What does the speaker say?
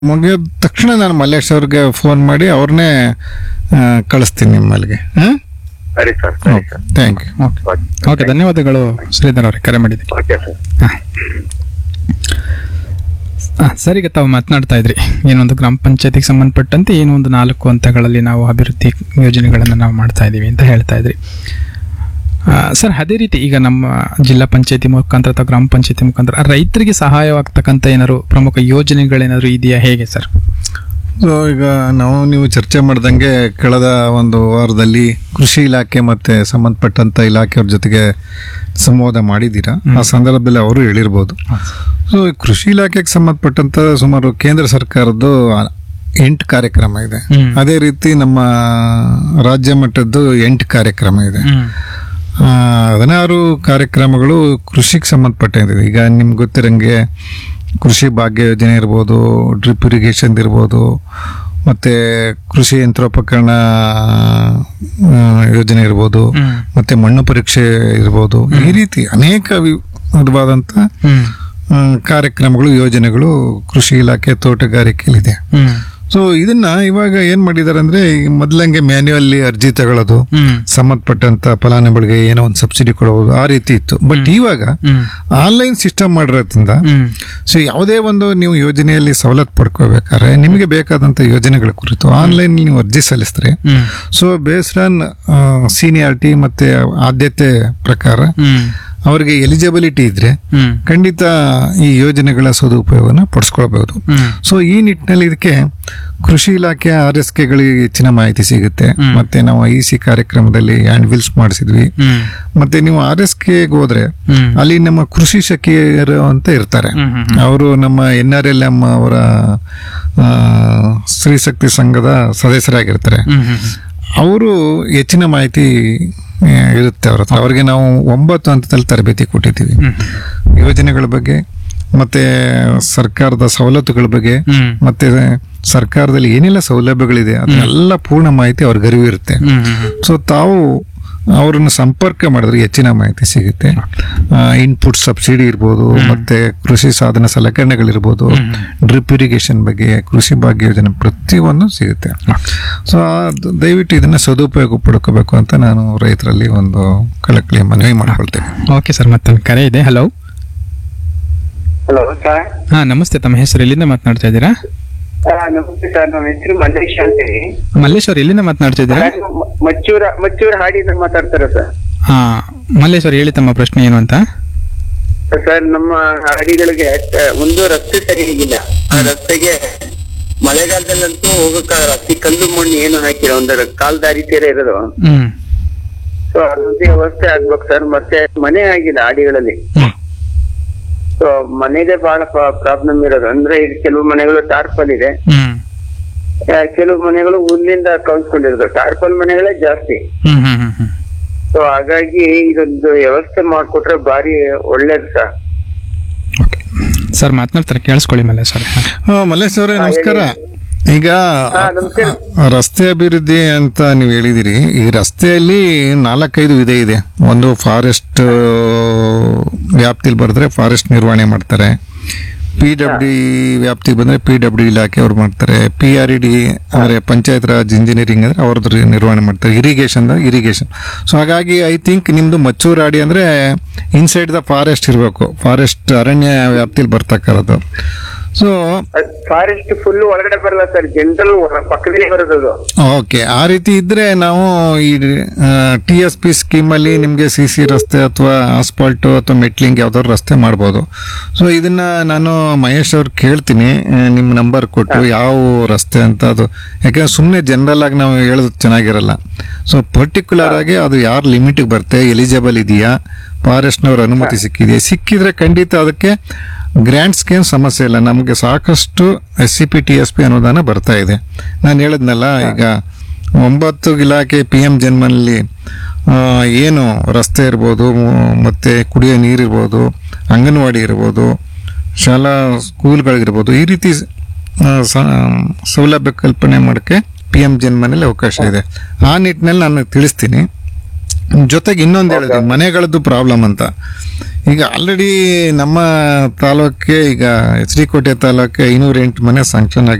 ಮುಗಿದ ತಕ್ಷಣ ನಾನು ಮಲ್ಲೇಶ್ ಅವ್ರಿಗೆ ಫೋನ್ ಮಾಡಿ ಅವ್ರನ್ನೇ ಕಳಿಸ್ತೀನಿ ನಿಮ್ಮಲ್ಲಿಗೆ ಹಾಂ ಸರಿ ಸರ್ ಸರಿ sir thank you okay okay ಧನ್ಯವಾದಗಳು ಶ್ರೀಧರ್ ಅವರೇ ಕರೆ ಮಾಡಿದ್ದೀವಿ ಓಕೆ ಸರ್ ಹಾಂ ಸರ್ ಈಗ ತಾವು ಮಾತನಾಡ್ತಾ ಇದ್ರಿ ಏನೊಂದು ಗ್ರಾಮ ಪಂಚಾಯತಿಗೆ ಸಂಬಂಧಪಟ್ಟಂತೆ ಏನೋ ಒಂದು ನಾಲ್ಕು ಹಂತಗಳಲ್ಲಿ ನಾವು ಅಭಿವೃದ್ಧಿ ಯೋಜನೆಗಳನ್ನು ನಾವು ಮಾಡ್ತಾ ಇದ್ದೀವಿ ಅಂತ ಹೇಳ್ತಾ ಇದ್ರಿ ಆ, ಸರ್ ಅದೇ ರೀತಿ ಈಗ ನಮ್ಮ ಜಿಲ್ಲಾ ಪಂಚಾಯತಿ ಮುಖಾಂತರ ಅಥವಾ ಗ್ರಾಮ ಪಂಚಾಯತಿ ಮುಖಾಂತರ ರೈತರಿಗೆ ಸಹಾಯವಾಗ್ತಕ್ಕಂಥ ಏನಾದ್ರು ಪ್ರಮುಖ ಯೋಜನೆಗಳೇನಾದ್ರು ಇದೆಯಾ ಹೇಗೆ ಸರ್ ಸೊ ಈಗ ನಾವು ನೀವು ಚರ್ಚೆ ಮಾಡ್ದಂಗೆ ಕಳೆದ ಒಂದು ವಾರದಲ್ಲಿ ಕೃಷಿ ಇಲಾಖೆ ಮತ್ತೆ ಸಂಬಂಧಪಟ್ಟಂತ ಇಲಾಖೆಯವ್ರ ಜೊತೆಗೆ ಸಂವಾದ ಮಾಡಿದ್ದೀರಾ ಆ ಸಂದರ್ಭದಲ್ಲಿ ಅವರು ಹೇಳಿರ್ಬೋದು ಸೊ ಈ ಕೃಷಿ ಇಲಾಖೆಗೆ ಸಂಬಂಧಪಟ್ಟಂತ ಸುಮಾರು ಕೇಂದ್ರ ಸರ್ಕಾರದ್ದು ಎಂಟು ಕಾರ್ಯಕ್ರಮ ಇದೆ ಹ್ಮ್. ಅದೇ ರೀತಿ ನಮ್ಮ ರಾಜ್ಯ ಮಟ್ಟದ್ದು ಎಂಟು ಕಾರ್ಯಕ್ರಮ ಇದೆ ಆ, ಹದಿನಾರು ಕಾರ್ಯಕ್ರಮಗಳು ಕೃಷಿಗೆ ಸಂಬಂಧಪಟ್ಟಿದೆ ಈಗ ನಿಮ್ಗೆ ಗೊತ್ತಿರಂಗೆ ಕೃಷಿ ಭಾಗ್ಯ ಯೋಜನೆ ಇರ್ಬೋದು ಡ್ರಿಪ್ ಇರಿಗೇಷನ್ ಇರ್ಬೋದು ಮತ್ತೆ ಕೃಷಿ ಯಂತ್ರೋಪಕರಣ ಆ, ಯೋಜನೆ ಇರ್ಬೋದು ಹ್ಮ್. ಮತ್ತೆ ಮಣ್ಣು ಪರೀಕ್ಷೆ ಇರ್ಬೋದು ಈ ರೀತಿ ಅನೇಕ ವಿಧವಾದಂಥ ಹ್ಮ್ ಆ, ಕಾರ್ಯಕ್ರಮಗಳು ಯೋಜನೆಗಳು ಕೃಷಿ ಇಲಾಖೆ ತೋಟಗಾರಿಕೆಯಲ್ಲಿದೆ ಹ್ಮ್ ಸೊ ಇದನ್ನ ಇವಾಗ ಏನ್ ಮಾಡಿದ್ದಾರೆ ಅಂದ್ರೆ ಈ ಮೊದ್ಲಂಗೆ ಮ್ಯಾನ್ಯುವಲ್ಲಿ ಅರ್ಜಿ ತಗೊಳ್ಳೋದು ಹ್ಮ್ ಸಂಬಂಧಪಟ್ಟಂತ ಫಲಾನುಭವಿಗೆ ಏನೋ ಒಂದು ಸಬ್ಸಿಡಿ ಕೊಡಬಹುದು ಆ ರೀತಿ ಇತ್ತು ಬಟ್ ಇವಾಗ ಹ್ಮ್ ಆನ್ಲೈನ್ ಸಿಸ್ಟಮ್ ಮಾಡಿರೋದ್ರಿಂದ ಹ್ಮ್ ಸೊ ಯಾವುದೇ ಒಂದು ನೀವು ಯೋಜನೆಯಲ್ಲಿ ಸವಲತ್ತು ಪಡ್ಕೋಬೇಕಾದ್ರೆ ನಿಮಗೆ ಬೇಕಾದಂತ ಯೋಜನೆಗಳ ಕುರಿತು ಆನ್ಲೈನ್ ನೀವು ಅರ್ಜಿ ಸಲ್ಲಿಸಿದ್ರೆ hmm so based on seniority ಮತ್ತೆ ಆದ್ಯತೆ ಪ್ರಕಾರ ಹ್ಮ್ ಅವರಿಗೆ ಎಲಿಜಿಬಿಲಿಟಿ ಇದ್ರೆ ಹ್ಮ್ ಖಂಡಿತ ಈ ಯೋಜನೆಗಳ ಸದುಪಯೋಗನ ಪಡಿಸ್ಕೊಳ್ಬಹುದು ಹ್ಮ್ ಸೊ ಈ ನಿಟ್ಟಿನಲ್ಲಿ ಇದಕ್ಕೆ ಕೃಷಿ ಇಲಾಖೆ ಆರ್ ಎಸ್ ಕೆಗಳಿಗೆ ಹೆಚ್ಚಿನ ಮಾಹಿತಿ ಸಿಗುತ್ತೆ ಹ್ಮ್. ಮತ್ತೆ ನಾವು ಐ ಸಿ ಕಾರ್ಯಕ್ರಮದಲ್ಲಿ ಹ್ಯಾಂಡ್ ವಿಲ್ಸ್ ಮಾಡಿಸಿದ್ವಿ ಹ್ಮ್ ಮತ್ತೆ ನೀವು ಆರ್ ಎಸ್ ಕೆಗೆ ಹೋದ್ರೆ ಹ್ಮ್ ಅಲ್ಲಿ ನಮ್ಮ ಕೃಷಿ ಸಖಿಯರು ಅಂತ ಇರ್ತಾರೆ ಹ್ಮ್ ಹ್ಮ್ ಅವರು ನಮ್ಮ ಎನ್ ಆರ್ ಎಲ್ ಎಂ ಅವರ ಆ, ಸ್ತ್ರೀಶಕ್ತಿ ಸಂಘದ ಸದಸ್ಯರಾಗಿರ್ತಾರೆ ಹ್ಮ್ ಹ್ಮ್ ಅವರು ಹೆಚ್ಚಿನ ಮಾಹಿತಿ ಆ, ಇರುತ್ತೆ ಅವ್ರ ಹತ್ರ ಅವ್ರಿಗೆ ನಾವು ಒಂಬತ್ತು ಹಂತದಲ್ಲಿ ತರಬೇತಿ ಕೊಟ್ಟಿದ್ದೀವಿ ಹ್ಮ್ ಯೋಜನೆಗಳ ಬಗ್ಗೆ ಮತ್ತೆ ಸರ್ಕಾರದ ಸವಲತ್ತುಗಳ ಬಗ್ಗೆ ಹ್ಮ್ ಮತ್ತೆ ಸರ್ಕಾರದಲ್ಲಿ ಏನೆಲ್ಲ ಸೌಲಭ್ಯಗಳಿದೆ ಅದನ್ನೆಲ್ಲ ಪೂರ್ಣ ಮಾಹಿತಿ ಅವ್ರಿಗೆ ಅರಿವು ಇರುತ್ತೆ ಹ್ಮ್ ಹ್ಮ್ ಸೊ ತಾವು ಅವರನ್ನು ಸಂಪರ್ಕ ಮಾಡಿದ್ರೆ ಹೆಚ್ಚಿನ ಮಾಹಿತಿ ಸಿಗುತ್ತೆ ಇನ್ಪುಟ್ ಸಬ್ಸಿಡಿ ಇರ್ಬೋದು ಮತ್ತೆ ಕೃಷಿ ಸಾಧನ ಸಲಕರಣೆಗಳಿರ್ಬೋದು ಡ್ರಿಪ್ ಇರಿಗೇಷನ್ ಬಗ್ಗೆ ಕೃಷಿ ಭಾಗ್ಯ ಯೋಜನೆ ಪ್ರತಿಯೊಂದು ಸಿಗುತ್ತೆ ಸೊ ದಯವಿಟ್ಟು ಇದನ್ನ ಸದುಪಯೋಗ ಪಡ್ಕೋಬೇಕು ಅಂತ ನಾನು ರೈತರಲ್ಲಿ ಒಂದು ಕಳಕಳಿ ಮನವಿ ಮಾಡ್ಕೊಳ್ತೇನೆ ಓಕೆ ಸರ್ ಮತ್ತೊಂದು ಕರೆ ಇದೆ ಹಲೋ ಹಲೋ ಸರ್ ಹಾ ನಮಸ್ತೆ ತಮ್ಮ ಹೆಸರು ಎಲ್ಲಿಂದ ಮಾತನಾಡ್ತಾ ಇದ್ದೀರಾ ನಮಸ್ತೆ ಸರ್ ನಮ್ಮ ಹೆಸರು ಮಲ್ಲೇಶ್ ಅಂತೇಳಿ ಮಲ್ಲೇಶ್ ಅವ್ರು ಎಲ್ಲಿಂದ ಮಾತನಾಡ್ತಾ ಇದ್ದೀರಾ ನಾನು ಮ- ಮಚ್ಚೂರ ಮಚ್ಚೂರ ಹಾಡಿಯಿಂದ ಮಾತಾಡ್ತಾರೆ ಸರ್ ಹಾ ಮಲ್ಲೇಶ್ ಅವ್ರು ಹೇಳಿ ತಮ್ಮ ಪ್ರಶ್ನೆ ಏನು ಅಂತ ಸರ್ ನಮ್ಮ ಹಳ್ಳಿಗಳಿಗೆ ಆ, ಒಂದು ರಸ್ತೆ ಸರಿಯಾಗಿಲ್ಲ ಆ ರಸ್ತೆಗೆ ಮಳೆಗಾಲದಲ್ಲಂತೂ ಹೋಗಕ್ಕ ರಸ್ತೆ ಕಲ್ಲು ಮಣ್ಣು ಏನು ಹಾಕಿಲ್ಲ ಒಂದು ಕಾಲ್ ದಾರಿ ತೀರ ಇರೋದು ಹ್ಮ್ ಸೊ ಅದೊಂದು ವ್ಯವಸ್ಥೆ ಆಗ್ಬೇಕು ಸರ್ ಮತ್ತೆ ಮನೆ ಆಗಿಲ್ಲ ಹಾಡಿಗಳಲ್ಲಿ ಹ್ಮ್ ಸೊ ಮನೆಗೆ ಬಹಳ ಪ್ರಾಬ್ಲಮ್ ಇರೋದು ಅಂದ್ರೆ ಈಗ ಕೆಲವು ಮನೆಗಳು ಟಾರ್ಪಲ್ ಇದೆ ಹ್ಮ್ ಆ, ಕೆಲವು ಮನೆಗಳು ಹುಲ್ಲಿಂದ ಕೌನ್ಸ್ಕೊಂಡಿರೋದು ಟಾರ್ಪಲ್ ಮನೆಗಳೇ ಜಾಸ್ತಿ ಹ್ಮ್ ಹ್ಮ್ ಹ್ಮ್ ಹ್ಮ್ ಸೊ ಹಾಗಾಗಿ ಇದೊಂದು ವ್ಯವಸ್ಥೆ ಮಾಡ್ಕೊಟ್ರೆ ಬಾರಿ ಒಳ್ಳೇದು ಸರ್ ಓಕೆ ಸರ್ ಮಾತನಾಡ್ತಾರೆ ಕೇಳಿಸ್ಕೊಳ್ಳಿ ಮಲ್ಲೇಶ್ ಅವ್ರೆ ಆ, ಮಲ್ಲೇಶ್ ಅವರೇ ನಮಸ್ಕಾರ ಈಗ ಹಾ, ನಮಸ್ಕಾರ. ರಸ್ತೆ ಅಭಿವೃದ್ಧಿ ಅಂತ ನೀವು ಹೇಳಿದಿರಿ ಈ ರಸ್ತೆಯಲ್ಲಿ ನಾಲ್ಕೈದು ವಿಧ ಇದೆ ಒಂದು ಫಾರೆಸ್ಟ್ ವ್ಯಾಪ್ತಿಲಿ ಬರೆದ್ರೆ ಫಾರೆಸ್ಟ್ ನಿರ್ವಹಣೆ ಮಾಡ್ತಾರೆ ಪಿ ಡಬ್ಲ್ಯೂ ವ್ಯಾಪ್ತಿಗೆ ಬಂದ್ರೆ ಪಿ ಡಬ್ಲ್ಯೂ ಇಲಾಖೆ ಅವ್ರು ಮಾಡ್ತಾರೆ ಪಿ ಆರ್ ಇ ಡಿ ಅಂದ್ರೆ ಪಂಚಾಯತ್ ರಾಜ್ ಇಂಜಿನಿಯರಿಂಗ್ ಅಂದ್ರೆ ಅವ್ರದ್ದು ನಿರ್ವಹಣೆ ಮಾಡ್ತಾರೆ ಇರಿಗೇಷನ್ ಇರಿಗೇಷನ್ ಸೊ ಹಾಗಾಗಿ ಐ ಥಿಂಕ್ ನಿಮ್ದು ಮಚ್ಚೂರಾಡಿ ಅಂದ್ರೆ ಇನ್ಸೈಡ್ ದ ಫಾರೆಸ್ಟ್ ಇರಬೇಕು ಫಾರೆಸ್ಟ್ ಅರಣ್ಯ ವ್ಯಾಪ್ತಿಲಿ ಬರ್ತಕ್ಕಂಥದ್ದು ಸೊ ಫಾರೆಸ್ಟ್ ಫುಲ್ ಒಳಗಡೆ ಬರಲ್ಲ ಸರ್ ಜನರಲ್ ಪಕ್ಕದಲ್ಲಿ ಬರೋದು ಓಕೆ ಆ ರೀತಿ ಇದ್ರೆ ನಾವು ಈ ಟಿ ಎಸ್ ಪಿ ಸ್ಕೀಮಲ್ಲಿ ನಿಮಗೆ ಸಿ ಸಿ ರಸ್ತೆ ಅಥವಾ ಆಸ್ಪಾಲ್ಟು ಅಥವಾ ಮೆಟ್ಲಿಂಗ್ ಯಾವ್ದಾದ್ರು ರಸ್ತೆ ಮಾಡ್ಬೋದು ಸೊ ಇದನ್ನ ನಾನು ಮಹೇಶ್ ಅವ್ರು ಕೇಳ್ತೀನಿ ಆ, ನಿಮ್ಮ ನಂಬರ್ ಕೊಟ್ಟು ಯಾವ ರಸ್ತೆ ಅಂತ ಅದು ಯಾಕಂದ್ರೆ ಸುಮ್ಮನೆ ಜನರಲ್ ಆಗಿ ನಾವು ಹೇಳೋದು ಚೆನ್ನಾಗಿರಲ್ಲ ಸೊ ಪರ್ಟಿಕ್ಯುಲರ್ ಆಗಿ ಅದು ಯಾರು ಲಿಮಿಟಿಗೆ ಬರುತ್ತೆ ಎಲಿಜಿಬಲ್ ಇದೆಯಾ ಫಾರೆಸ್ಟ್ನವ್ರ ಅನುಮತಿ ಸಿಕ್ಕಿದೆಯಾ ಸಿಕ್ಕಿದ್ರೆ ಖಂಡಿತ ಅದಕ್ಕೆ ಗ್ರ್ಯಾಂಟ್ಸ್ಗೆ ಏನು ಸಮಸ್ಯೆ ಇಲ್ಲ ನಮಗೆ ಸಾಕಷ್ಟು S C P T S P ಅನುದಾನ ಬರ್ತಾ ಇದೆ ನಾನು ಹೇಳಿದ್ನಲ್ಲ ಈಗ ಒಂಬತ್ತು ಇಲಾಖೆ ಪಿ ಎಂ ಜನ್ಮನಲ್ಲಿ ಆ, ಏನು ರಸ್ತೆ ಇರ್ಬೋದು ಮ್- ಮತ್ತೆ ಕುಡಿಯೋ ನೀರಿರ್ಬೋದು ಅಂಗನವಾಡಿ ಇರ್ಬೋದು ಶಾಲಾ ಸ್ಕೂಲ್ಗಳಿರ್ಬೋದು ಈ ರೀತಿ ಆ, ಸ- ಸೌಲಭ್ಯ ಕಲ್ಪನೆ ಮಾಡೋಕ್ಕೆ ಪಿ ಎಂ ಜನ್ಮನಲ್ಲಿ ಅವಕಾಶ ಇದೆ ಆ ನಿಟ್ಟಿನಲ್ಲಿ ನಾನು ತಿಳಿಸ್ತೀನಿ ಜೊತೆಗೆ ಇನ್ನೊಂದು ಹೇಳಿದೆ ಮನೆಗಳದ್ದು ಪ್ರಾಬ್ಲಮ್ ಅಂತ ಈಗ ಆಲ್ರೆಡಿ ನಮ್ಮ ತಾಲೂಕಿಗೆ ಈಗ ಎಚ್ ಡಿ ಕೋಟೆ ತಾಲೂಕಿಗೆ ಐನೂರ ಎಂಟು ಮನೆ ಸ್ಯಾಂಕ್ಷನ್ ಆಗಿದೆ